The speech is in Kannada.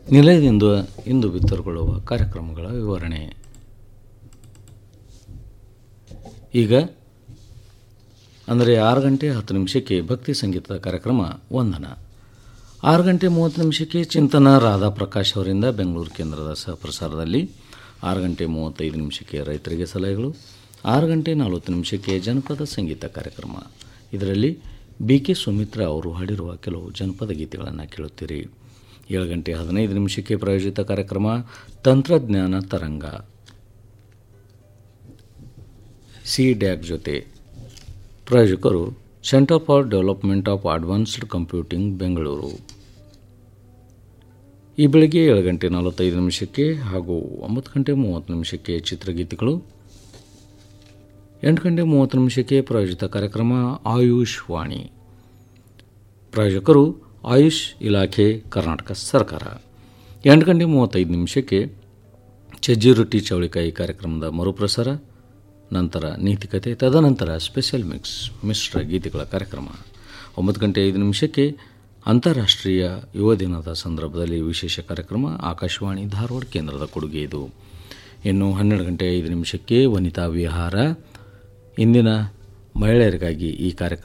ನಿಲಯದಿಂದ ಇಂದು ಬಿತ್ತರಗೊಳ್ಳುವ ಕಾರ್ಯಕ್ರಮಗಳ ವಿವರಣೆ ಈಗ ಅಂದರೆ ಆರು ಗಂಟೆ ಹತ್ತು ನಿಮಿಷಕ್ಕೆ ಭಕ್ತಿ ಸಂಗೀತದ ಕಾರ್ಯಕ್ರಮ ವಂದನ ಆರು ಗಂಟೆ ಮೂವತ್ತು ನಿಮಿಷಕ್ಕೆ ಚಿಂತನ ರಾಧಾ ಪ್ರಕಾಶ್ ಅವರಿಂದ ಬೆಂಗಳೂರು ಕೇಂದ್ರದ ಸಹಪ್ರಸಾರದಲ್ಲಿ ಆರು ಗಂಟೆ ಮೂವತ್ತೈದು ನಿಮಿಷಕ್ಕೆ ರೈತರಿಗೆ ಸಲಹೆಗಳು ಆರು ಗಂಟೆ ನಲವತ್ತು ನಿಮಿಷಕ್ಕೆ ಜನಪದ ಸಂಗೀತ ಕಾರ್ಯಕ್ರಮ ಇದರಲ್ಲಿ ಬಿ ಕೆ ಸುಮಿತ್ರಾ ಅವರು ಹಾಡಿರುವ ಕೆಲವು ಜನಪದ ಗೀತೆಗಳನ್ನು ಕೇಳುತ್ತೀರಿ ಏಳು ಗಂಟೆ ಹದಿನೈದು ನಿಮಿಷಕ್ಕೆ ಪ್ರಾಯೋಜಿತ ಕಾರ್ಯಕ್ರಮ ತಂತ್ರಜ್ಞಾನ ತರಂಗ ಸಿ ಡ್ಯಾಕ್ ಜೊತೆ ಪ್ರಾಯೋಜಕರು centre for development of advanced computing Bengaluru ಈ ಬೆಳಗ್ಗೆ ಏಳು ಗಂಟೆ ನಲವತ್ತೈದು ನಿಮಿಷಕ್ಕೆ ಹಾಗೂ ಒಂಬತ್ತು ಗಂಟೆ ಮೂವತ್ತು ನಿಮಿಷಕ್ಕೆ ಚಿತ್ರಗೀತೆಗಳು ಎಂಟು ಗಂಟೆ ಮೂವತ್ತು ನಿಮಿಷಕ್ಕೆ ಪ್ರಾಯೋಜಿತ ಕಾರ್ಯಕ್ರಮ ಆಯುಷ್ ವಾಣಿ ಪ್ರಾಯೋಜಕರು ಆಯುಷ್ ಇಲಾಖೆ ಕರ್ನಾಟಕ ಸರ್ಕಾರ ಎಂಟು ಗಂಟೆ ಮೂವತ್ತೈದು ನಿಮಿಷಕ್ಕೆ ಸಜ್ಜಿ ರೊಟ್ಟಿ ಚೌಳಿಕಾಯಿ ಕಾರ್ಯಕ್ರಮದ ಮರುಪ್ರಸಾರ ನಂತರ ನೀತಿಕತೆ ತದನಂತರ ಸ್ಪೆಷಲ್ ಮಿಕ್ಸ್ ಮಿಶ್ರ ಗೀತೆಗಳ ಕಾರ್ಯಕ್ರಮ ಒಂಬತ್ತು ಗಂಟೆ ಐದು ನಿಮಿಷಕ್ಕೆ ಅಂತಾರಾಷ್ಟ್ರೀಯ ಯುವ ದಿನದ ಸಂದರ್ಭದಲ್ಲಿ ವಿಶೇಷ ಕಾರ್ಯಕ್ರಮ ಆಕಾಶವಾಣಿ ಧಾರವಾಡ ಕೇಂದ್ರದ ಕೊಡುಗೆ ಇದು ಇನ್ನು ಹನ್ನೆರಡು ಗಂಟೆ ಐದು ನಿಮಿಷಕ್ಕೆ ವನಿತಾ ವಿಹಾರ ಇಂದಿನ ಮಹಿಳೆಯರಿಗಾಗಿ ಈ ಕಾರ್ಯಕ್ರಮ